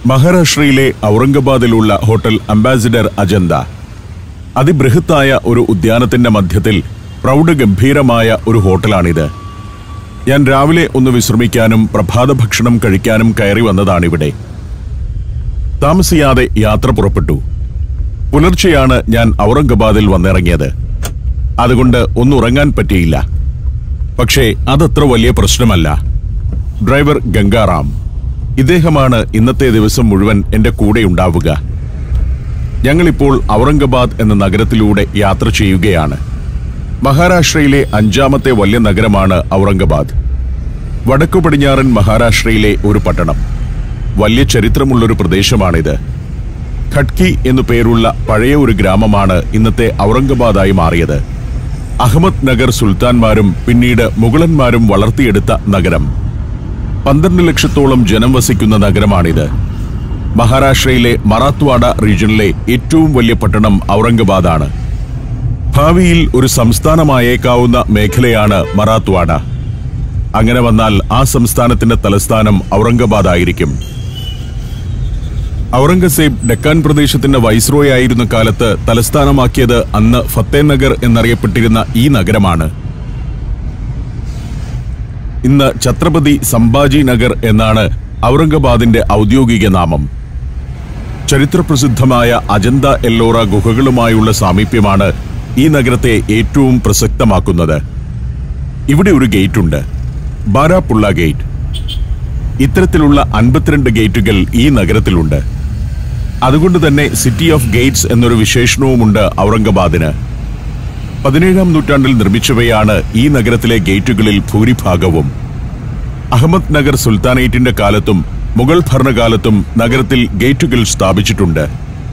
മഹാരാഷ്ട്രയിലെ ഔറംഗബാദിലുള്ള hotel ambassador Ajanta അതിബൃഹത്തായ ഒരു ഉദ്യാനത്തിന്റെ മധ്യത്തിൽ പ്രൗഢഗംഭീരമായ ഒരു ഹോട്ടലാണിത് ഞാൻ രാവിലെ ഒന്ന് വിശ്രമിക്കാനും പ്രഭാത ഭക്ഷണം കഴിക്കാനും കയറി വന്നതാണിവിടെ താമസിയാതെ യാത്ര പുറപ്പെട്ടു പുലർച്ചെയാണ് ഞാൻ ഔറംഗബാദിൽ വന്നിറങ്ങിയത് അതുകൊണ്ട് ഒന്നുറങ്ങാൻ പറ്റിയില്ല പക്ഷേ അതത്ര വലിയ പ്രശ്നമല്ല ഡ്രൈവർ ഗംഗാറാം ഇദ്ദേഹമാണ് ഇന്നത്തെ ദിവസം മുഴുവൻ എന്റെ കൂടെ ഉണ്ടാവുക ഞങ്ങളിപ്പോൾ ഔറംഗബാദ് എന്ന നഗരത്തിലൂടെ യാത്ര ചെയ്യുകയാണ് മഹാരാഷ്ട്രയിലെ അഞ്ചാമത്തെ വലിയ നഗരമാണ് ഔറംഗബാദ് വടക്കു പടിഞ്ഞാറൻ മഹാരാഷ്ട്രയിലെ ഒരു പട്ടണം വലിയ ചരിത്രമുള്ളൊരു പ്രദേശമാണിത് ഖട്കി എന്നു പേരുള്ള പഴയ ഒരു ഗ്രാമമാണ് ഇന്നത്തെ ഔറംഗബാദായി മാറിയത് അഹമ്മദ് നഗർ സുൽത്താൻമാരും പിന്നീട് മുഗളന്മാരും വളർത്തിയെടുത്ത നഗരം പന്ത്രണ്ട് ലക്ഷത്തോളം ജനം വസിക്കുന്ന നഗരമാണിത് മഹാരാഷ്ട്രയിലെ മറാത്ത്വാഡ റീജിയനിലെ ഏറ്റവും വലിയ പട്ടണം ഔറംഗബാദാണ് ഭാവിയിൽ ഒരു സംസ്ഥാനമായേക്കാവുന്ന മേഖലയാണ് മറാത്ത്വാഡ അങ്ങനെ വന്നാൽ ആ സംസ്ഥാനത്തിന്റെ തലസ്ഥാനം ഔറംഗബാദ് ആയിരിക്കും ഔറംഗസേബ് ഡെക്കാൻ പ്രദേശത്തിന്റെ വൈസ്രോയ് ആയിരുന്ന കാലത്ത് തലസ്ഥാനമാക്കിയത് അന്ന് ഫത്തേനഗർ എന്നറിയപ്പെട്ടിരുന്ന ഈ നഗരമാണ് ഇന്ന് ഛത്രപതി സംഭാജി നഗർ എന്നാണ് ഔറംഗബാദിന്റെ ഔദ്യോഗിക നാമം ചരിത്രപ്രസിദ്ധമായ അജന്ത എല്ലോറ ഗുഹകളുമായുള്ള സാമീപ്യമാണ് ഈ നഗരത്തെ ഏറ്റവും പ്രസക്തമാക്കുന്നത് ഇവിടെ ഒരു ഗേറ്റ് ഉണ്ട് ബാരാപ്പുള്ള ഗേറ്റ് ഇത്തരത്തിലുള്ള അൻപത്തിരണ്ട് ഗേറ്റുകൾ ഈ നഗരത്തിലുണ്ട് അതുകൊണ്ട് തന്നെ സിറ്റി ഓഫ് ഗേറ്റ്സ് എന്നൊരു വിശേഷണവുമുണ്ട് ഔറംഗബാദിന് പതിനേഴാം നൂറ്റാണ്ടിൽ നിർമ്മിച്ചവയാണ് ഈ നഗരത്തിലെ ഗേറ്റുകളിൽ ഭൂരിഭാഗവും അഹമ്മദ് നഗർ സുൽത്താനേറ്റിന്റെ കാലത്തും മുഗൾ ഭരണകാലത്തും നഗരത്തിൽ ഗേറ്റുകൾ സ്ഥാപിച്ചിട്ടുണ്ട്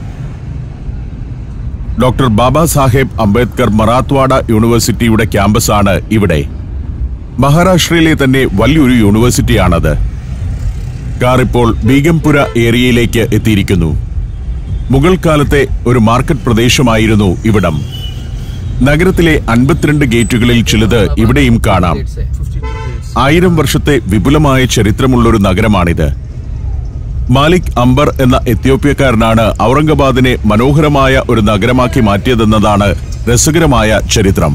ഡോക്ടർ ബാബാ സാഹേബ് അംബേദ്കർ മറാത്ത്വാഡ യൂണിവേഴ്സിറ്റിയുടെ ക്യാമ്പസാണ് ഇവിടെ മഹാരാഷ്ട്രയിലെ തന്നെ വലിയൊരു യൂണിവേഴ്സിറ്റിയാണത് കാർ ഇപ്പോൾ ബീഗംപുര ഏരിയയിലേക്ക് എത്തിയിരിക്കുന്നു മുഗൾ കാലത്തെ ഒരു മാർക്കറ്റ് പ്രദേശമായിരുന്നു ഇവിടം നഗരത്തിലെ അൻപത്തിരണ്ട് ഗേറ്റുകളിൽ ചിലത് ഇവിടെയും കാണാം ആയിരം വർഷത്തെ വിപുലമായ ചരിത്രമുള്ളൊരു നഗരമാണിത് മാലിക് അംബർ എന്ന എത്യോപ്യക്കാരനാണ് ഔറംഗബാദിനെ മനോഹരമായ ഒരു നഗരമാക്കി മാറ്റിയതെന്നതാണ് രസകരമായ ചരിത്രം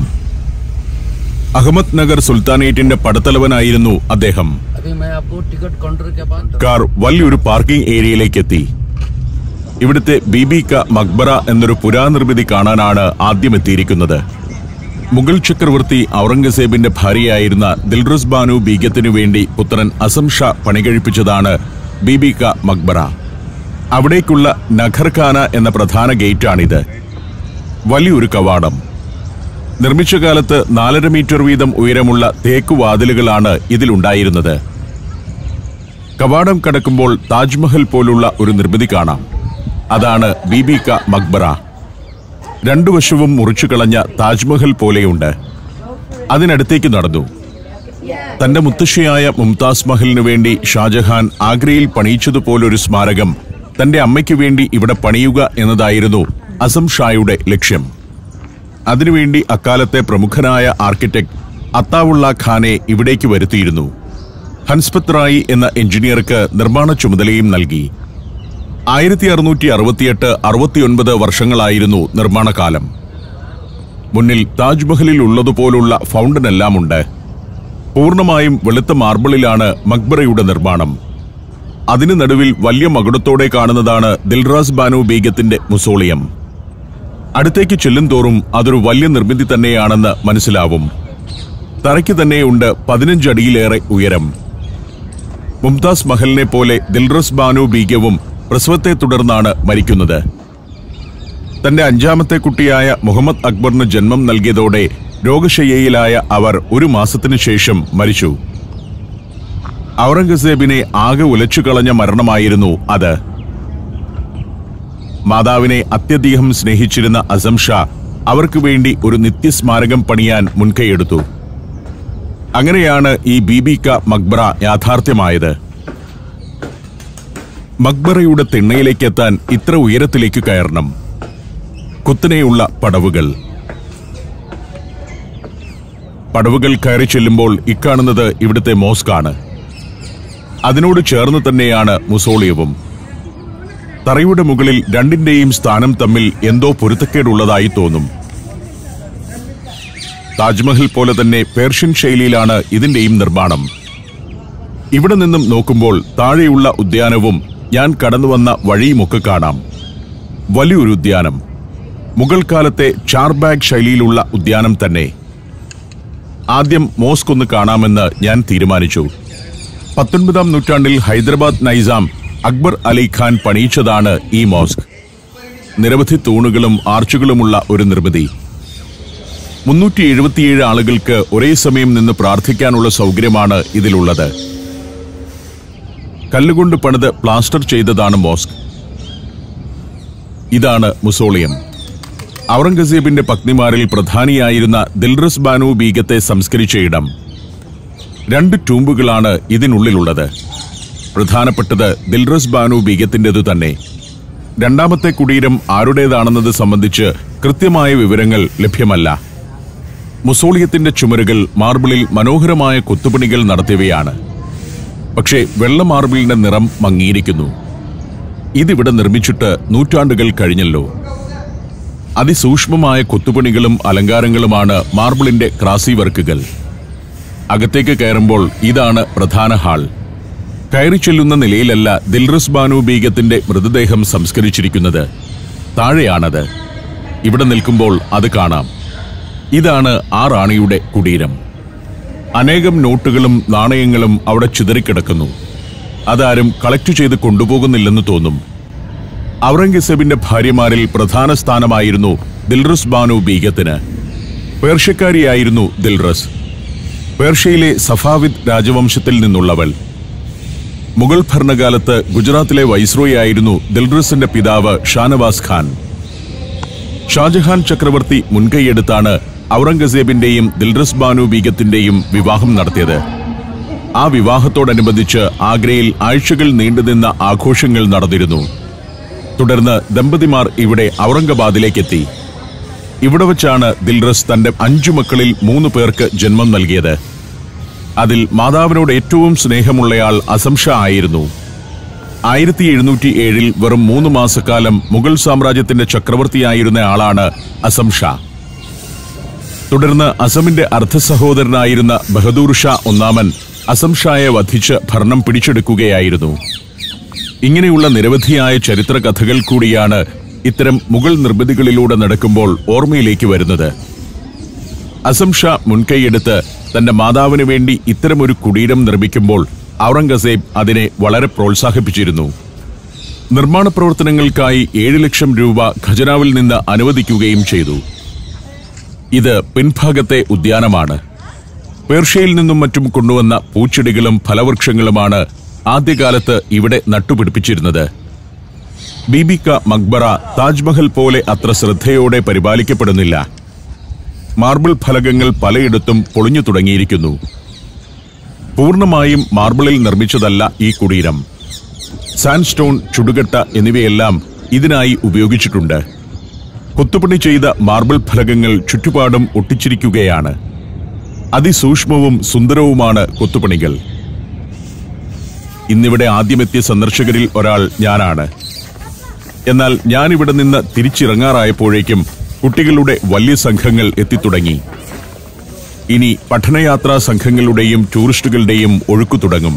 അഹമ്മദ് നഗർ സുൽത്താനേറ്റിന്റെ പടത്തലവനായിരുന്നു അദ്ദേഹം अभी मैं आपको टिकट काउंटर के पास കാർ വലിയൊരു പാർക്കിംഗ് ഏരിയയിലേക്ക് എത്തി ഇവിടുത്തെ ബീബി ക മക്ബറ എന്നൊരു പുരാനിർമ്മിതി കാണാനാണ് ആദ്യം എത്തിയിരിക്കുന്നത് മുഗൾ ചക്രവർത്തി ഔറംഗസേബിന്റെ ഭാര്യയായിരുന്ന ദിൽറുസ് ബാനു ബീഗത്തിനു വേണ്ടി പുത്രൻ അസം ഷാ പണികഴിപ്പിച്ചതാണ് ബീബി ക മക്ബറ അവിടേക്കുള്ള നഖർഖാന എന്ന പ്രധാന ഗേറ്റാണിത് വലിയൊരു കവാടം നിർമ്മിച്ച കാലത്ത് നാലര മീറ്റർ വീതം ഉയരമുള്ള തേക്കുവാതിലുകളാണ് ഇതിലുണ്ടായിരുന്നത് കവാടം കടക്കുമ്പോൾ താജ്മഹൽ പോലുള്ള ഒരു നിർമ്മിതി കാണാം അതാണ് ബീബി ക മക്ബറ രണ്ടു വശവും മുറിച്ചു കളഞ്ഞ താജ്മഹൽ പോലെയുണ്ട് അതിനടുത്തേക്ക് നടന്നു തന്റെ മുത്തശ്ശിയായ മുംതാസ് മഹലിനു വേണ്ടി ഷാജഹാൻ ആഗ്രയിൽ പണിയിച്ചതുപോലൊരു സ്മാരകം തന്റെ അമ്മയ്ക്ക് വേണ്ടി ഇവിടെ പണിയുക എന്നതായിരുന്നു അസം ഷായുടെ ലക്ഷ്യം അതിനുവേണ്ടി അക്കാലത്തെ പ്രമുഖനായ ആർക്കിടെക്ട് അത്താവുള്ള ഖാനെ ഇവിടേക്ക് വരുത്തിയിരുന്നു ഹൻസ്പത് റായി എന്ന എഞ്ചിനീയർക്ക് നിർമ്മാണ ചുമതലയും നൽകി ആയിരത്തി അറുന്നൂറ്റി അറുപത്തിയെട്ട് അറുപത്തിയൊൻപത് വർഷങ്ങളായിരുന്നു നിർമ്മാണകാലം മുന്നിൽ താജ്മഹലിൽ ഉള്ളതുപോലുള്ള ഫൗണ്ടനെല്ലാം ഉണ്ട് പൂർണ്ണമായും വെളുത്ത മാർബിളിലാണ് മക്ബറയുടെ നിർമ്മാണം അതിനു നടുവിൽ വലിയ മകുടത്തോടെ കാണുന്നതാണ് ദിൽറാസ് ബാനു ബീഗത്തിന്റെ മുസോളിയം അടുത്തേക്ക് ചെല്ലുംതോറും അതൊരു വലിയ നിർമ്മിതി തന്നെയാണെന്ന് മനസ്സിലാവും തറയ്ക്ക് തന്നെയുണ്ട് പതിനഞ്ചടിയിലേറെ ഉയരം മുംതാസ് മഹലിനെ പോലെ ദിൽറസ് ബാനു ബീഗവും പ്രസവത്തെ തുടർന്നാണ് മരിക്കുന്നത് തന്റെ അഞ്ചാമത്തെ കുട്ടിയായ മുഹമ്മദ് അക്ബറിന് ജന്മം നൽകിയതോടെ രോഗശയ്യയിലായ അവർ ഒരു മാസത്തിനു ശേഷം മരിച്ചു ഔറംഗസേബിനെ ആകെ ഉലച്ചു കളഞ്ഞ മരണമായിരുന്നു അത് മാതാവിനെ അത്യധികം സ്നേഹിച്ചിരുന്ന അസം ഷാ അവർക്ക് വേണ്ടി ഒരു നിത്യസ്മാരകം പണിയാൻ മുൻകൈയെടുത്തു അങ്ങനെയാണ് ഈ ബീബി ക മക്ബറ യാഥാർത്ഥ്യമായത് മക്ബറയുടെ തിണ്ണയിലേക്ക് എത്താൻ ഇത്ര ഉയരത്തിലേക്ക് കയറണം കുത്തനെയുള്ള പടവുകൾ പടവുകൾ കയറി ചെല്ലുമ്പോൾ ഇക്കാണുന്നത് ഇവിടുത്തെ മോസ്കാണ് അതിനോട് ചേർന്ന് തന്നെയാണ് മുസോളിയവും തറയുടെ മുകളിൽ രണ്ടിന്റെയും സ്ഥാനം തമ്മിൽ എന്തോ പൊരുത്തക്കേടുള്ളതായി തോന്നും താജ്മഹൽ പോലെ തന്നെ പേർഷ്യൻ ശൈലിയിലാണ് ഇതിന്റെയും നിർമ്മാണം ഇവിടെ നിന്നും നോക്കുമ്പോൾ താഴെയുള്ള ഉദ്യാനവും ഞാൻ കടന്നുവന്ന വഴിയുമൊക്കെ കാണാം വലിയൊരു ഉദ്യാനം മുഗൾ കാലത്തെ ചാർബാഗ് ശൈലിയിലുള്ള ഉദ്യാനം തന്നെ ആദ്യം മോസ്ക് ഒന്ന് കാണാമെന്ന് ഞാൻ തീരുമാനിച്ചു പത്തൊൻപതാം നൂറ്റാണ്ടിൽ ഹൈദരാബാദ് നൈസാം അക്ബർ അലി ഖാൻ പണിയിച്ചതാണ് ഈ മോസ്ക് നിരവധി തൂണുകളും ആർച്ചുകളുമുള്ള ഒരു നിർമ്മിതി മുന്നൂറ്റി എഴുപത്തിയേഴ് ആളുകൾക്ക് ഒരേ സമയം നിന്ന് പ്രാർത്ഥിക്കാനുള്ള സൗകര്യമാണ് ഇതിലുള്ളത് കല്ലുകൊണ്ട് പണിത് പ്ലാസ്റ്റർ ചെയ്തതാണ് മോസ്ക് ഇതാണ് മുസോളിയം ഔറംഗസേബിന്റെ പത്നിമാരിൽ പ്രധാനിയായിരുന്ന ദിൽറസ് ബാനു ബീഗത്തെ സംസ്കരിച്ച ഇടം രണ്ട് ടൂമ്പുകളാണ് ഇതിനുള്ളിലുള്ളത് പ്രധാനപ്പെട്ടത് ദിൽറസ് ബാനു ബീഗത്തിൻ്റെതു തന്നെ രണ്ടാമത്തെ കുടീരം ആരുടേതാണെന്നത് സംബന്ധിച്ച് കൃത്യമായ വിവരങ്ങൾ ലഭ്യമല്ല മുസോളിയത്തിന്റെ ചുമരുകൾ മാർബിളിൽ മനോഹരമായ കൊത്തുപണികൾ നടത്തിയവയാണ് പക്ഷേ വെള്ള മാർബിളിന്റെ നിറം മങ്ങിയിരിക്കുന്നു ഇതിവിടെ നിർമ്മിച്ചിട്ട് നൂറ്റാണ്ടുകൾ കഴിഞ്ഞല്ലോ അതിസൂക്ഷ്മമായ കൊത്തുപണികളും അലങ്കാരങ്ങളുമാണ് മാർബിളിന്റെ ക്രാസി വർക്കുകൾ അകത്തേക്ക് കയറുമ്പോൾ ഇതാണ് പ്രധാന ഹാൾ കയറി ചെല്ലുന്ന നിലയിലല്ല ദിൽറസ് ബാനു ബീഗത്തിന്റെ മൃതദേഹം സംസ്കരിച്ചിരിക്കുന്നത് താഴെയാണത് ഇവിടെ നിൽക്കുമ്പോൾ അത് കാണാം ഇതാണ് ആ റാണിയുടെ കുടീരം അനേകം നോട്ടുകളും നാണയങ്ങളും അവിടെ ചിതറിക്കിടക്കുന്നു അതാരും കളക്ട് ചെയ്ത് കൊണ്ടുപോകുന്നില്ലെന്ന് തോന്നും ഔറംഗസേബിന്റെ ഭാര്യമാരിൽ പ്രധാന സ്ഥാനമായിരുന്നു ദിൽറസ് ബാനു ബീഗത്തിന് പേർഷ്യക്കാരിയായിരുന്നു ദിൽറസ് പേർഷ്യയിലെ സഫാവിദ് രാജവംശത്തിൽ നിന്നുള്ളവൾ മുഗൾ ഭരണകാലത്ത് ഗുജറാത്തിലെ വൈസ്രോയി ആയിരുന്നു ദിൽറസിന്റെ പിതാവ് ഷാനവാസ് ഖാൻ ഷാജഹാൻ ചക്രവർത്തി മുൻകൈയെടുത്താണ് ഔറംഗസേബിന്റെയും ദിൽറസ് ബാനു ബീഗത്തിന്റെയും വിവാഹം നടത്തിയത് ആ വിവാഹത്തോടനുബന്ധിച്ച് ആഗ്രയിൽ ആഴ്ചകൾ നീണ്ടുനിന്ന ആഘോഷങ്ങൾ നടന്നിരുന്നു തുടർന്ന് ദമ്പതിമാർ ഇവിടെ ഔറംഗബാദിലേക്കെത്തി ഇവിടെ വച്ചാണ് ദിൽറസ് തന്റെ അഞ്ചു മക്കളിൽ മൂന്ന് പേർക്ക് ജന്മം നൽകിയത് അതിൽ മാതാവിനോട് ഏറ്റവും സ്നേഹമുള്ളയാൾ അസംഷ ആയിരുന്നു ആയിരത്തി എഴുന്നൂറ്റി ഏഴിൽ വെറും മൂന്ന് മാസക്കാലം മുഗൾ സാമ്രാജ്യത്തിന്റെ ചക്രവർത്തിയായിരുന്ന ആളാണ് അസം ഷാ തുടർന്ന് അസമിന്റെ അർദ്ധസഹോദരനായിരുന്ന ബഹദൂർ ഷാ ഒന്നാമൻ അസം ഷായെ വധിച്ച് ഭരണം പിടിച്ചെടുക്കുകയായിരുന്നു ഇങ്ങനെയുള്ള നിരവധിയായ ചരിത്ര കഥകൾ കൂടിയാണ് ഇത്തരം മുഗൾ നിർമ്മിതികളിലൂടെ നടക്കുമ്പോൾ ഓർമ്മയിലേക്ക് വരുന്നത് അസം ഷാ മുൻകൈയെടുത്ത് തന്റെ മാതാവിന് വേണ്ടി ഇത്തരമൊരു കുടീരം നിർമ്മിക്കുമ്പോൾ ഔറംഗസേബ് അതിനെ വളരെ പ്രോത്സാഹിപ്പിച്ചിരുന്നു നിർമ്മാണ പ്രവർത്തനങ്ങൾക്കായി ഏഴ് ലക്ഷം രൂപ ഖജനാവിൽ നിന്ന് അനുവദിക്കുകയും ചെയ്തു ഇത് പിൻഭാഗത്തെ ഉദ്യാനമാണ് പേർഷ്യയിൽ നിന്നും മറ്റും കൊണ്ടുവന്ന പൂച്ചെടികളും ഫലവൃക്ഷങ്ങളുമാണ് ആദ്യകാലത്ത് ഇവിടെ നട്ടുപിടിപ്പിച്ചിരുന്നത് ബീബിക്ക മക്ബറ താജ്മഹൽ പോലെ അത്ര ശ്രദ്ധയോടെ പരിപാലിക്കപ്പെടുന്നില്ല മാർബിൾ ഫലകങ്ങൾ പലയിടത്തും പൊളിഞ്ഞു തുടങ്ങിയിരിക്കുന്നു പൂർണ്ണമായും മാർബിളിൽ നിർമ്മിച്ചതല്ല ഈ കുടീരം സാൻഡ്സ്റ്റോൺ ചുടുകട്ട എന്നിവയെല്ലാം ഇതിനായി ഉപയോഗിച്ചിട്ടുണ്ട് കൊത്തുപണി ചെയ്ത മാർബിൾ ഫലകങ്ങൾ ചുറ്റുപാടും ഒട്ടിച്ചിരിക്കുകയാണ് അതിസൂക്ഷ്മവും സുന്ദരവുമാണ് കൊത്തുപണികൾ ഇന്നിവിടെ ആദ്യമെത്തിയ സന്ദർശകരിൽ ഒരാൾ ഞാനാണ് എന്നാൽ ഞാനിവിടെ നിന്ന് തിരിച്ചിറങ്ങാറായപ്പോഴേക്കും കുട്ടികളുടെ വലിയ സംഘങ്ങൾ എത്തിത്തുടങ്ങി ഇനി പഠനയാത്രാ സംഘങ്ങളുടെയും ടൂറിസ്റ്റുകളുടെയും ഒഴുക്കു തുടങ്ങും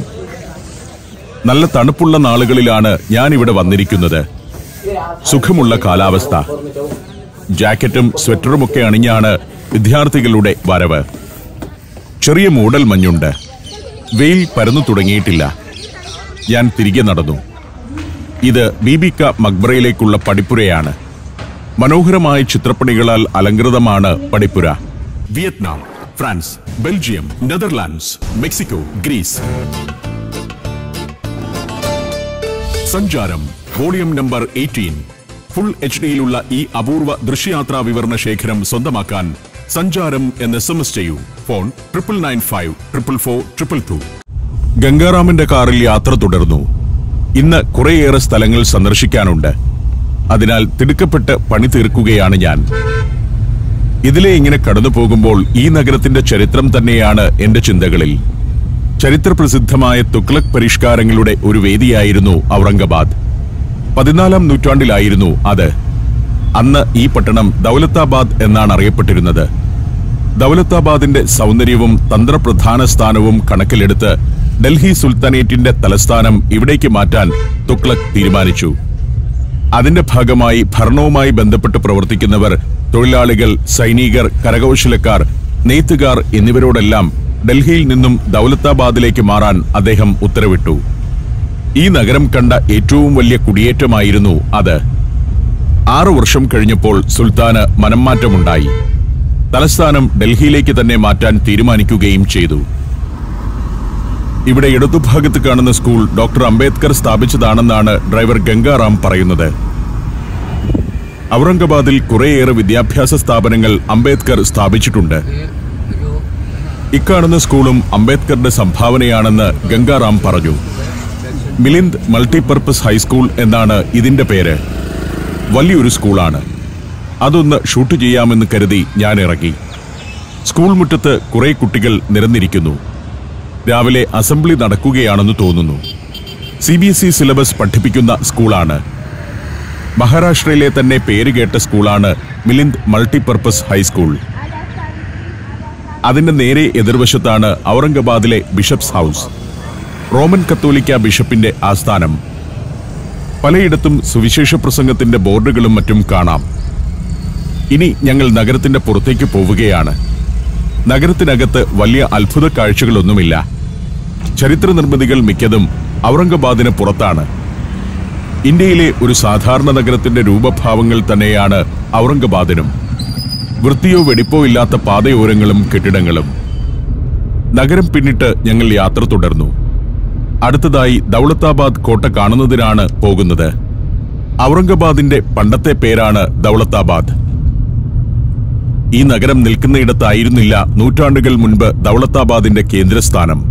നല്ല തണുപ്പുള്ള നാളുകളിലാണ് ഞാനിവിടെ വന്നിരിക്കുന്നത് സുഖമുള്ള കാലാവസ്ഥ ജാക്കറ്റും സ്വെറ്ററുമൊക്കെ അണിഞ്ഞാണ് വിദ്യാർത്ഥികളുടെ വരവ് ചെറിയ മൂടൽ മഞ്ഞുണ്ട് വെയിൽ പരന്നു തുടങ്ങിയിട്ടില്ല ഞാൻ തിരികെ നടന്നു ഇത് ബീബിക്ക മക്ബറയിലേക്കുള്ള പടിപ്പുരയാണ് മനോഹരമായ ചിത്രപ്പണികളാൽ അലങ്കൃതമാണ് പടിപ്പുര Vietnam France Belgium Netherlands Mexico Greece Sancharam volume number eighteen full H ഡിയിലുള്ള ഈ അപൂർവ ദൃശ്യയാത്രാ വിവരണ ശേഖരം സ്വന്തമാക്കാൻ സഞ്ചാരം എന്ന് എസ് എം എസ് ചെയ്യൂ phone triple nine five triple four triple two ഗംഗാറാമിന്റെ കാറിൽ യാത്ര തുടർന്നു ഇന്ന് കുറേയേറെ സ്ഥലങ്ങൾ സന്ദർശിക്കാനുണ്ട് അതിനാൽ തിടുക്കപ്പെട്ട് പണി തീർക്കുകയാണ് ഞാൻ ഇതിലെ ഇങ്ങനെ കടന്നു പോകുമ്പോൾ ഈ നഗരത്തിന്റെ ചരിത്രം തന്നെയാണ് എന്റെ ചിന്തകളിൽ ചരിത്രപ്രസിദ്ധമായ തുഗ്ലക് പരിഷ്കാരങ്ങളുടെ ഒരു വേദിയായിരുന്നു ഔറംഗബാദ് പതിനാലാം നൂറ്റാണ്ടിലായിരുന്നു അത് അന്ന് ഈ പട്ടണം ദൗലത്താബാദ് എന്നാണ് അറിയപ്പെട്ടിരുന്നത് ദൗലത്താബാദിന്റെ സൗന്ദര്യവും തന്ത്രപ്രധാന സ്ഥാനവും കണക്കിലെടുത്ത് ഡൽഹി സുൽത്താനേറ്റിന്റെ തലസ്ഥാനം ഇവിടേക്ക് മാറ്റാൻ തുഗ്ലക് തീരുമാനിച്ചു അതിന്റെ ഭാഗമായി ഭരണവുമായി ബന്ധപ്പെട്ട് പ്രവർത്തിക്കുന്നവർ തൊഴിലാളികൾ സൈനികർ കരകൗശലക്കാർ നെയ്ത്തുകാർ എന്നിവരോടെല്ലാം ഡൽഹിയിൽ നിന്നും ദൗലത്താബാദിലേക്ക് മാറാൻ അദ്ദേഹം ഉത്തരവിട്ടു ഈ നഗരം കണ്ട ഏറ്റവും വലിയ കുടിയേറ്റമായിരുന്നു അത് ആറു വർഷം കഴിഞ്ഞപ്പോൾ സുൽത്താന് മനംമാറ്റമുണ്ടായി തലസ്ഥാനം ഡൽഹിയിലേക്ക് തന്നെ മാറ്റാൻ തീരുമാനിക്കുകയും ചെയ്തു ഇവിടെ ഇടതുഭാഗത്ത് കാണുന്ന സ്കൂൾ ഡോക്ടർ അംബേദ്കർ സ്ഥാപിച്ചതാണെന്നാണ് ഡ്രൈവർ ഗംഗാറാം പറയുന്നത് ഔറംഗാബാദിൽ കുറേയേറെ വിദ്യാഭ്യാസ സ്ഥാപനങ്ങൾ അംബേദ്കർ സ്ഥാപിച്ചിട്ടുണ്ട് ये जो ഇക്കാണുന്ന സ്കൂളും അംബേദ്കറുടെ സംഭാവനയാണെന്ന് ഗംഗാറാം പറഞ്ഞു മിലിന്ദ് മൾട്ടിപർപ്പസ് ഹൈസ്കൂൾ എന്നാണ് ഇതിന്റെ പേര് വലിയൊരു സ്കൂളാണ് അതൊന്ന് ഷൂട്ട് ചെയ്യാമെന്ന് കരുതി ഞാൻ ഇറങ്ങി സ്കൂൾ മുറ്റത്ത് കുറെ കുട്ടികൾ നിരന്നിരിക്കുന്നു രാവിലെ അസംബ്ലി നടക്കുകയാണെന്ന് തോന്നുന്നു C B S E syllabus പഠിപ്പിക്കുന്ന സ്കൂളാണ് മഹാരാഷ്ട്രയിലെ തന്നെ പേരുകേട്ട സ്കൂളാണ് മിലിന്ദ് മൾട്ടിപർപ്പസ് ഹൈസ്കൂൾ അതിന്റെ നേരെ എതിർവശത്താണ് ഔറംഗാബാദിലെ ബിഷപ്സ് ഹൗസ് റോമൻ കത്തോലിക്ക ബിഷപ്പിന്റെ ആസ്ഥാനം പലയിടത്തും സുവിശേഷ പ്രസംഗത്തിന്റെ ബോർഡുകളും മറ്റും കാണാം ഇനി ഞങ്ങൾ നഗരത്തിന്റെ പുറത്തേക്ക് പോവുകയാണ് നഗരത്തിനകത്ത് വലിയ അത്ഭുത കാഴ്ചകളൊന്നുമില്ല ചരിത്ര നിർമ്മിതികൾ മിക്കതും ഔറംഗാബാദിന് പുറത്താണ് ഇന്ത്യയിലെ ഒരു സാധാരണ നഗരത്തിന്റെ രൂപഭാവങ്ങൾ തന്നെയാണ് ഔറംഗാബാദിനും വൃത്തിയോ വെടിപ്പോ ഇല്ലാത്ത പാതയോരങ്ങളും കെട്ടിടങ്ങളും നഗരം പിന്നിട്ട് ഞങ്ങൾ യാത്ര തുടർന്നു അടുത്തതായി ദൗലത്താബാദ് കോട്ട കാണുന്നതിനാണ് പോകുന്നത് ഔറംഗാബാദിന്റെ പണ്ടത്തെ പേരാണ് ദൗലത്താബാദ് ഈ നഗരം നിൽക്കുന്നയിടത്തായിരുന്നില്ല നൂറ്റാണ്ടുകൾ മുൻപ് ദൗലത്താബാദിന്റെ കേന്ദ്രസ്ഥാനം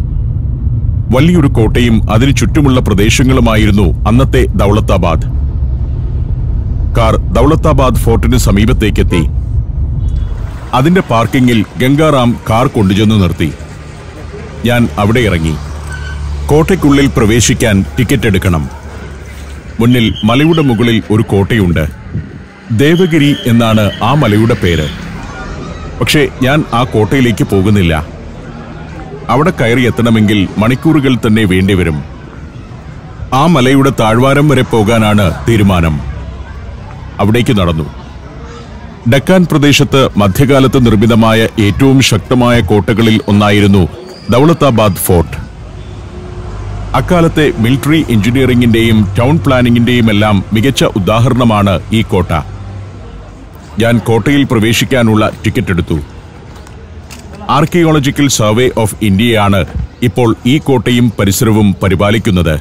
വലിയൊരു കോട്ടയും അതിനു ചുറ്റുമുള്ള പ്രദേശങ്ങളുമായിരുന്നു അന്നത്തെ ദൗലത്താബാദ് കാർ ദൗലത്താബാദ് ഫോർട്ടിന് സമീപത്തേക്കെത്തി അതിന്റെ പാർക്കിങ്ങിൽ ഗംഗാറാം കാർ കൊണ്ടുചെന്ന് നിർത്തി ഞാൻ അവിടെ ഇറങ്ങി കോട്ടയ്ക്കുള്ളിൽ പ്രവേശിക്കാൻ ടിക്കറ്റ് എടുക്കണം മുന്നിൽ മലയുടെ മുകളിൽ ഒരു കോട്ടയുണ്ട് ദേവഗിരി എന്നാണ് ആ മലയുടെ പേര് പക്ഷേ ഞാൻ ആ കോട്ടയിലേക്ക് പോകുന്നില്ല അവിടെ കയറി എത്തണമെങ്കിൽ മണിക്കൂറുകൾ തന്നെ വേണ്ടിവരും ആ മലയുടെ താഴ്വാരം വരെ പോകാനാണ് തീരുമാനം അവിടേക്ക് നടന്നു ഡക്കാൻ പ്രദേശത്ത് മധ്യകാലത്ത് നിർമ്മിതമായ ഏറ്റവും ശക്തമായ കോട്ടകളിൽ ഒന്നായിരുന്നു ദൗലത്താബാദ് ഫോർട്ട് അക്കാലത്തെ മിലിറ്ററി എഞ്ചിനീയറിംഗിന്റെയും ടൗൺ പ്ലാനിംഗിന്റെയും എല്ലാം മികച്ച ഉദാഹരണമാണ് ഈ കോട്ട ഞാൻ കോട്ടയിൽ പ്രവേശിക്കാനുള്ള ടിക്കറ്റ് എടുത്തു ആർക്കിയോളജിക്കൽ സർവേ ഓഫ് ഇന്ത്യയാണ് ഇപ്പോൾ ഈ കോട്ടയും പരിസരവും പരിപാലിക്കുന്നത്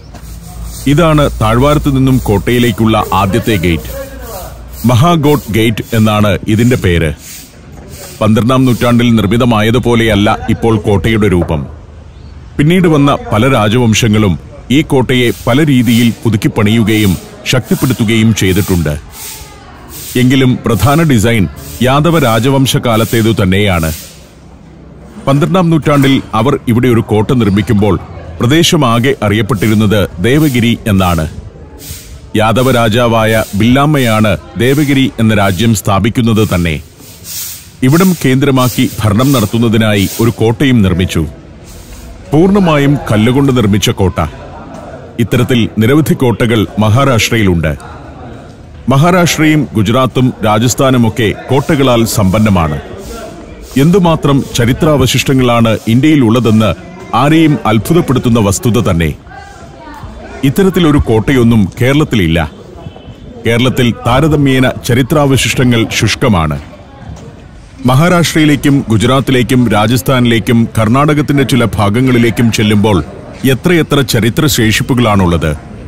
ഇതാണ് താഴ്വാരത്തു നിന്നും കോട്ടയിലേക്കുള്ള ആദ്യത്തെ ഗേറ്റ് മഹാഗോട്ട് ഗേറ്റ് എന്നാണ് ഇതിന്റെ പേര് പന്ത്രണ്ടാം നൂറ്റാണ്ടിൽ നിർമ്മിതമായതുപോലെയല്ല ഇപ്പോൾ കോട്ടയുടെ രൂപം പിന്നീട് വന്ന പല രാജവംശങ്ങളും ഈ കോട്ടയെ പല രീതിയിൽ പുതുക്കിപ്പണിയുകയും ശക്തിപ്പെടുത്തുകയും ചെയ്തിട്ടുണ്ട് എങ്കിലും പ്രധാന ഡിസൈൻ യാദവ രാജവംശ കാലത്തേതു തന്നെയാണ് പന്ത്രണ്ടാം നൂറ്റാണ്ടിൽ അവർ ഇവിടെ ഒരു കോട്ട നിർമ്മിക്കുമ്പോൾ പ്രദേശമാകെ അറിയപ്പെട്ടിരുന്നത് ദേവഗിരി എന്നാണ് യാദവ രാജാവായ ബില്ലാമ്മയാണ് ദേവഗിരി എന്ന രാജ്യം സ്ഥാപിക്കുന്നത് തന്നെ ഇവിടം കേന്ദ്രമാക്കി ഭരണം നടത്തുന്നതിനായി ഒരു കോട്ടയും നിർമ്മിച്ചു പൂർണ്ണമായും കല്ലുകൊണ്ട് നിർമ്മിച്ച കോട്ട ഇത്തരത്തിൽ നിരവധി കോട്ടകൾ മഹാരാഷ്ട്രയിലുണ്ട് മഹാരാഷ്ട്രയും ഗുജറാത്തും രാജസ്ഥാനുമൊക്കെ കോട്ടകളാൽ സമ്പന്നമാണ് എന്തുമാത്രം ചരിത്രാവശിഷ്ടങ്ങളാണ് ഇന്ത്യയിൽ ഉള്ളതെന്ന് ആരെയും അത്ഭുതപ്പെടുത്തുന്ന വസ്തുത തന്നെ ഇത്തരത്തിലൊരു കോട്ടയൊന്നും കേരളത്തിലില്ല കേരളത്തിൽ താരതമ്യേന ചരിത്രാവശിഷ്ടങ്ങൾ ശുഷ്കമാണ് മഹാരാഷ്ട്രയിലേക്കും ഗുജറാത്തിലേക്കും രാജസ്ഥാനിലേക്കും കർണാടകത്തിന്റെ ചില ഭാഗങ്ങളിലേക്കും ചെല്ലുമ്പോൾ എത്രയെത്ര ചരിത്ര ശേഷിപ്പുകളാണുള്ളത്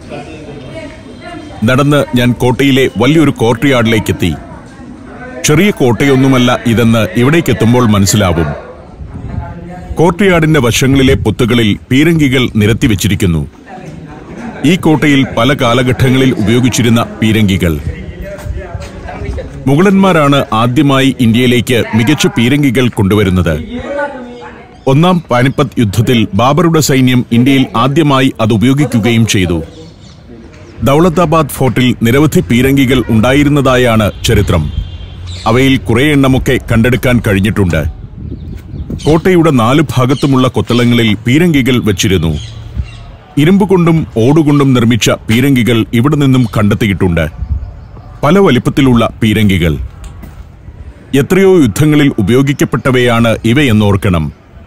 നടന്ന് ഞാൻ കോട്ടയിലെ വലിയൊരു കോർട്ട്യാർഡിലേക്കെത്തി ചെറിയ കോട്ടയൊന്നുമല്ല ഇതെന്ന് ഇവിടേക്കെത്തുമ്പോൾ മനസ്സിലാവും കോർട്ട്യാർഡിന്റെ വശങ്ങളിലെ പൊത്തുകളിൽ പീരങ്കികൾ നിരത്തിവെച്ചിരിക്കുന്നു ഈ കോട്ടയിൽ പല കാലഘട്ടങ്ങളിൽ ഉപയോഗിച്ചിരുന്ന പീരങ്കികൾ മുഗളന്മാരാണ് ആദ്യമായി ഇന്ത്യയിലേക്ക് മികച്ച പീരങ്കികൾ കൊണ്ടുവരുന്നത് ഒന്നാം പാനിപ്പത്ത് യുദ്ധത്തിൽ ബാബറുടെ സൈന്യം ഇന്ത്യയിൽ ആദ്യമായി അത് ഉപയോഗിക്കുകയും ചെയ്തു ദൗലത്താബാദ് ഫോർട്ടിൽ നിരവധി പീരങ്കികൾ ഉണ്ടായിരുന്നതായാണ് ചരിത്രം അവയിൽ കുറേ എണ്ണമൊക്കെ കണ്ടെടുക്കാൻ കഴിഞ്ഞിട്ടുണ്ട് കോട്ടയുടെ നാലു ഭാഗത്തുമുള്ള കൊത്തളങ്ങളിൽ പീരങ്കികൾ വച്ചിരുന്നു ഇരുമ്പ് കൊണ്ടും ഓടുകൊണ്ടും നിർമ്മിച്ച പീരങ്കികൾ ഇവിടെ നിന്നും കണ്ടെത്തിയിട്ടുണ്ട് പല വലിപ്പത്തിലുള്ള പീരങ്കികൾ എത്രയോ യുദ്ധങ്ങളിൽ ഉപയോഗിക്കപ്പെട്ടവയാണ് ഇവയെന്നോർക്കണം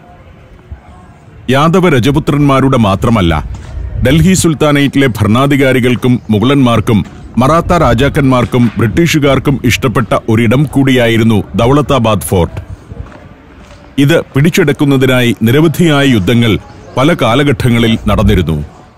യാദവ രജപുത്രന്മാരുടെ മാത്രമല്ല ഡൽഹി സുൽത്താനേറ്റിലെ ഭരണാധികാരികൾക്കും മുഗളന്മാർക്കും മറാത്ത രാജാക്കന്മാർക്കും ബ്രിട്ടീഷുകാർക്കും ഇഷ്ടപ്പെട്ട ഒരിടം കൂടിയായിരുന്നു ദൗലത്താബാദ് ഫോർട്ട് ഇത് പിടിച്ചെടുക്കുന്നതിനായി നിരവധിയായ യുദ്ധങ്ങൾ പല കാലഘട്ടങ്ങളിൽ നടന്നിരുന്നു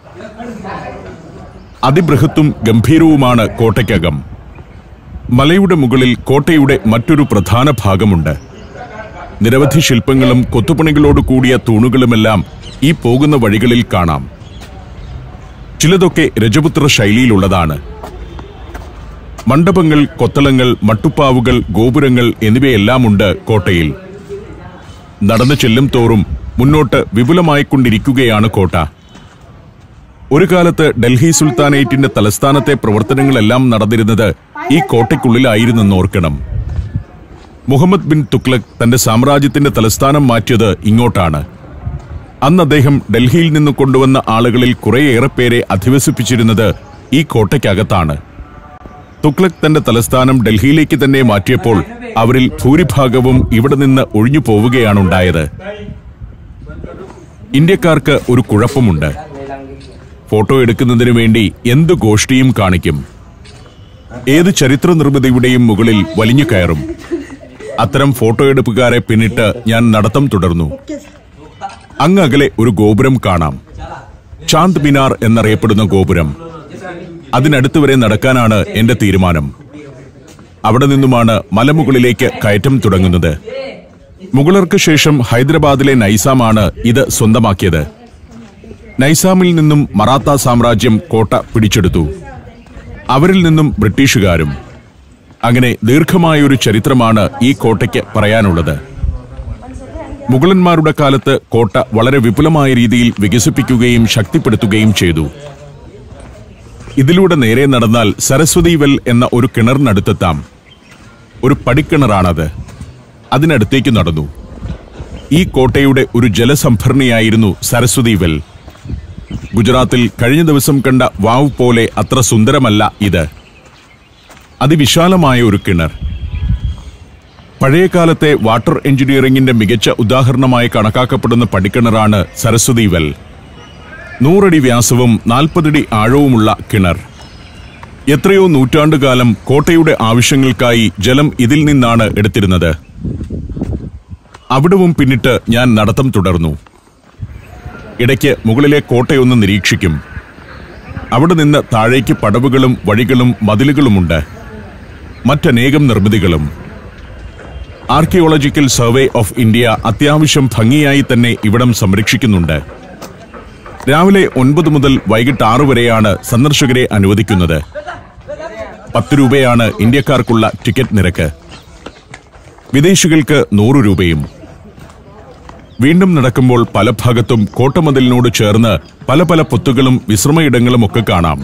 അതിബൃഹത്തും ഗംഭീരവുമാണ് കോട്ടയ്ക്കകം മലയുടെ മുകളിൽ കോട്ടയുടെ മറ്റൊരു പ്രധാന ഭാഗമുണ്ട് നിരവധി ശില്പങ്ങളും കൊത്തുപണികളോട് കൂടിയ തൂണുകളുമെല്ലാം ഈ പോകുന്ന വഴികളിൽ കാണാം ചിലതൊക്കെ രജപുത്ര ശൈലിയിലുള്ളതാണ് മണ്ഡപങ്ങൾ കൊത്തളങ്ങൾ മട്ടുപ്പാവുകൾ ഗോപുരങ്ങൾ എന്നിവയെല്ലാമുണ്ട് കോട്ടയിൽ നടന്നു ചെല്ലും തോറും മുന്നോട്ട് വിപുലമായിക്കൊണ്ടിരിക്കുകയാണ് കോട്ട ഒരു കാലത്ത് ഡൽഹി സുൽത്താനേറ്റിന്റെ തലസ്ഥാനത്തെ പ്രവർത്തനങ്ങളെല്ലാം നടന്നിരുന്നത് ഈ കോട്ടയ്ക്കുള്ളിലായിരുന്നെന്ന് ഓർക്കണം മുഹമ്മദ് ബിൻ തുഗ്ലക് തന്റെ സാമ്രാജ്യത്തിന്റെ തലസ്ഥാനം മാറ്റിയത് ഇങ്ങോട്ടാണ് അന്ന് അദ്ദേഹം ഡൽഹിയിൽ നിന്ന് കൊണ്ടുവന്ന ആളുകളിൽ കുറേയേറെ പേരെ അധിവസിപ്പിച്ചിരുന്നത് ഈ കോട്ടയ്ക്കകത്താണ് തുഗ്ലക് തന്റെ തലസ്ഥാനം ഡൽഹിയിലേക്ക് തന്നെ മാറ്റിയപ്പോൾ അവരിൽ ഭൂരിഭാഗവും ഇവിടെ നിന്ന് ഒഴിഞ്ഞു പോവുകയാണുണ്ടായത് ഇന്ത്യക്കാർക്ക് ഒരു കുഴപ്പമുണ്ട് ഫോട്ടോ എടുക്കുന്നതിന് വേണ്ടി എന്ത് ഗോഷ്ഠിയും കാണിക്കും ഏത് ചരിത്ര നിർമ്മിതിയുടെയും മുകളിൽ വലിഞ്ഞു കയറും അത്തരം ഫോട്ടോ എടുപ്പുകാരെ പിന്നിട്ട് ഞാൻ നടത്തം തുടർന്നു അങ്ങകലെ ഒരു ഗോപുരം കാണാം ചാന്ദ് മിനാർ എന്നറിയപ്പെടുന്ന ഗോപുരം അതിനടുത്ത് വരെ നടക്കാനാണ് എന്റെ തീരുമാനം അവിടെ നിന്നുമാണ് മലമുകളിലേക്ക് കയറ്റം തുടങ്ങുന്നത് മുഗളർക്ക് ശേഷം ഹൈദരാബാദിലെ നൈസാമാണ് ഇത് സ്വന്തമാക്കിയത് നൈസാമിൽ നിന്നും മറാത്ത സാമ്രാജ്യം കോട്ട പിടിച്ചെടുത്തു അവരിൽ നിന്നും ബ്രിട്ടീഷുകാരും അങ്ങനെ ദീർഘമായൊരു ചരിത്രമാണ് ഈ കോട്ടയ്ക്ക് പറയാനുള്ളത് മുഗളന്മാരുടെ കാലത്ത് കോട്ട വളരെ വിപുലമായ രീതിയിൽ വികസിപ്പിക്കുകയും ശക്തിപ്പെടുത്തുകയും ചെയ്തു ഇതിലൂടെ നേരെ നടന്നാൽ സരസ്വതി വെൽ എന്ന ഒരു കിണറിനടുത്തെത്താം ഒരു പടിക്കിണറാണത് അതിനടുത്തേക്ക് നടന്നു ഈ കോട്ടയുടെ ഒരു ജലസംഭരണിയായിരുന്നു സരസ്വതി വെൽ ഗുജറാത്തിൽ കഴിഞ്ഞ ദിവസം കണ്ട വാവ് പോലെ അത്ര സുന്ദരമല്ല ഇത് അതിവിശാലമായ ഒരു കിണർ പഴയകാലത്തെ വാട്ടർ എഞ്ചിനീയറിംഗിന്റെ മികച്ച ഉദാഹരണമായി കണക്കാക്കപ്പെടുന്ന പടിക്കിണറാണ് സരസ്വതി വെൽ നൂറടി വ്യാസവും നാൽപ്പതടി ആഴവുമുള്ള കിണർ എത്രയോ നൂറ്റാണ്ടുകാലം കോട്ടയുടെ ആവശ്യങ്ങൾക്കായി ജലം ഇതിൽ നിന്നാണ് എടുത്തിരുന്നത് അവിടവും പിന്നിട്ട് ഞാൻ നടത്തം തുടർന്നു ഇടയ്ക്ക് മുകളിലെ കോട്ടയൊന്ന് നിരീക്ഷിക്കും അവിടെ നിന്ന് താഴേക്ക് പടവുകളും വഴികളും മതിലുകളുമുണ്ട് മറ്റനേകം നിർമ്മിതികളും ആർക്കിയോളജിക്കൽ സർവേ ഓഫ് ഇന്ത്യ അത്യാവശ്യം ഭംഗിയായി തന്നെ ഇവിടം സംരക്ഷിക്കുന്നുണ്ട് രാവിലെ ഒൻപത് മുതൽ വൈകിട്ട് ആറു വരെയാണ് സന്ദർശകരെ അനുവദിക്കുന്നത് പത്ത് രൂപയാണ് ഇന്ത്യക്കാർക്കുള്ള ടിക്കറ്റ് നിരക്ക് വിദേശികൾക്ക് നൂറ് രൂപയും വീണ്ടും നടക്കുമ്പോൾ പല ഭാഗത്തും കോട്ടമതിലിനോട് ചേർന്ന് പല പല പൊത്തുകളും വിശ്രമയിടങ്ങളും ഒക്കെ കാണാം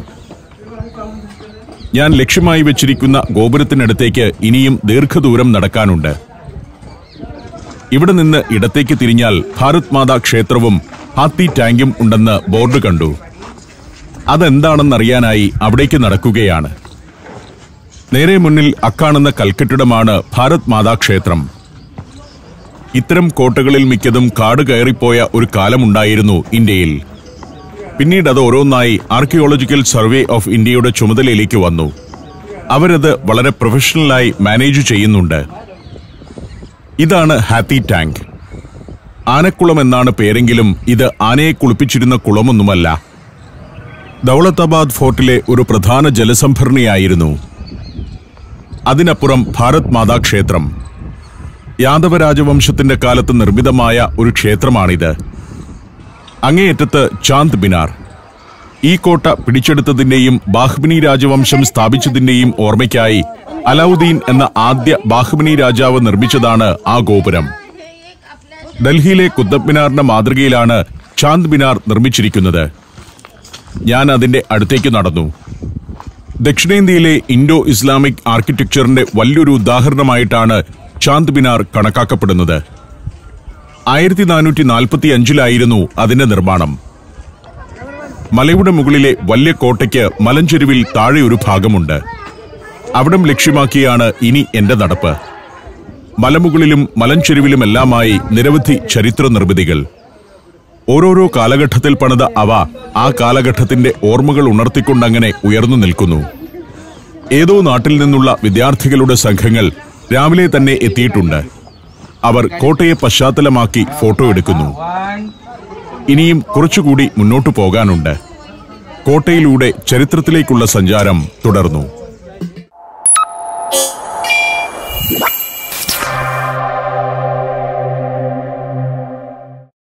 ഞാൻ ലക്ഷ്യമായി വെച്ചിരിക്കുന്ന ഗോപുരത്തിനടുത്തേക്ക് ഇനിയും ദീർഘദൂരം നടക്കാനുണ്ട് ഇവിടെ നിന്ന് ഇടത്തേക്ക് തിരിഞ്ഞാൽ ഭാരത് മാതാ ക്ഷേത്രവും ഹാത്തി ടാങ്കും ഉണ്ടെന്ന് ബോർഡ് കണ്ടു അതെന്താണെന്നറിയാനായി അവിടേക്ക് നടക്കുകയാണ് നേരെ മുന്നിൽ അക്കാണുന്ന കൽക്കെട്ടിടമാണ് ഭാരത് മാതാ ക്ഷേത്രം ഇത്തരം കോട്ടകളിൽ മിക്കതും കാട് കയറിപ്പോയ ഒരു കാലമുണ്ടായിരുന്നു ഇന്ത്യയിൽ പിന്നീട് അത് ഓരോന്നായി ആർക്കിയോളജിക്കൽ സർവേ ഓഫ് ഇന്ത്യയുടെ ചുമതലയിലേക്ക് വന്നു അവരത് വളരെ പ്രൊഫഷണലായി മാനേജ് ചെയ്യുന്നുണ്ട് ഇതാണ് ഹാത്തി ടാങ്ക് ആനക്കുളം എന്നാണ് പേരെങ്കിലും ഇത് ആനയെ കുളിപ്പിച്ചിരുന്ന കുളമൊന്നുമല്ല ദൗലത്താബാദ് ഫോർട്ടിലെ ഒരു പ്രധാന ജലസംഭരണിയായിരുന്നു അതിനപ്പുറം ഭാരത് മാതാ ക്ഷേത്രം യാദവ രാജവംശത്തിന്റെ കാലത്ത് നിർമ്മിതമായ ഒരു ക്ഷേത്രമാണിത് അങ്ങേയറ്റത്ത് ചാന്ദ് മിനാർ ഈ കോട്ട പിടിച്ചെടുത്തതിന്റെയും ബാഹ്മിനി രാജവംശം സ്ഥാപിച്ചതിന്റെയും ഓർമ്മയ്ക്കായി അലാവുദ്ദീൻ എന്ന ആദ്യ ബാഹ്മിനി രാജാവ് നിർമ്മിച്ചതാണ് ആ ഗോപുരം ഡൽഹിയിലെ കുത്തബ് മിനാറിന്റെ മാതൃകയിലാണ് ചാന്ദ് മിനാർ നിർമ്മിച്ചിരിക്കുന്നത് ഞാൻ അതിന്റെ അടുത്തേക്ക് നടന്നു ദക്ഷിണേന്ത്യയിലെ ഇൻഡോ ഇസ്ലാമിക് ആർക്കിടെക്ചറിന്റെ വലിയൊരു ഉദാഹരണമായിട്ടാണ് ചാന്ദ് മിനാർ കണക്കാക്കപ്പെടുന്നത് ആയിരത്തി നാനൂറ്റി നാൽപ്പത്തി അഞ്ചിലായിരുന്നു അതിന്റെ നിർമ്മാണം മലയുടെ മുകളിലെ വലിയ കോട്ടയ്ക്ക് മലഞ്ചെരുവിൽ താഴെ ഒരു ഭാഗമുണ്ട് അവിടം ലക്ഷ്യമാക്കിയാണ് ഇനി എന്റെ നടപ്പ് മലമുകളിലും മലഞ്ചെരുവിലുമെല്ലാമായി നിരവധി ചരിത്ര നിർമ്മിതികൾ ഓരോരോ കാലഘട്ടത്തിൽ പണിത അവ ആ കാലഘട്ടത്തിന്റെ ഓർമ്മകൾ ഉണർത്തിക്കൊണ്ടങ്ങനെ ഉയർന്നു നിൽക്കുന്നു ഏതോ നാട്ടിൽ നിന്നുള്ള വിദ്യാർത്ഥികളുടെ സംഘങ്ങൾ രാവിലെ തന്നെ എത്തിയിട്ടുണ്ട് അവർ കോട്ടയെ പശ്ചാത്തലമാക്കി ഫോട്ടോ എടുക്കുന്നു ഇനിയും കുറച്ചുകൂടി മുന്നോട്ടു പോകാനുണ്ട് കോട്ടയിലൂടെ ചരിത്രത്തിലേക്കുള്ള സഞ്ചാരം തുടർന്നു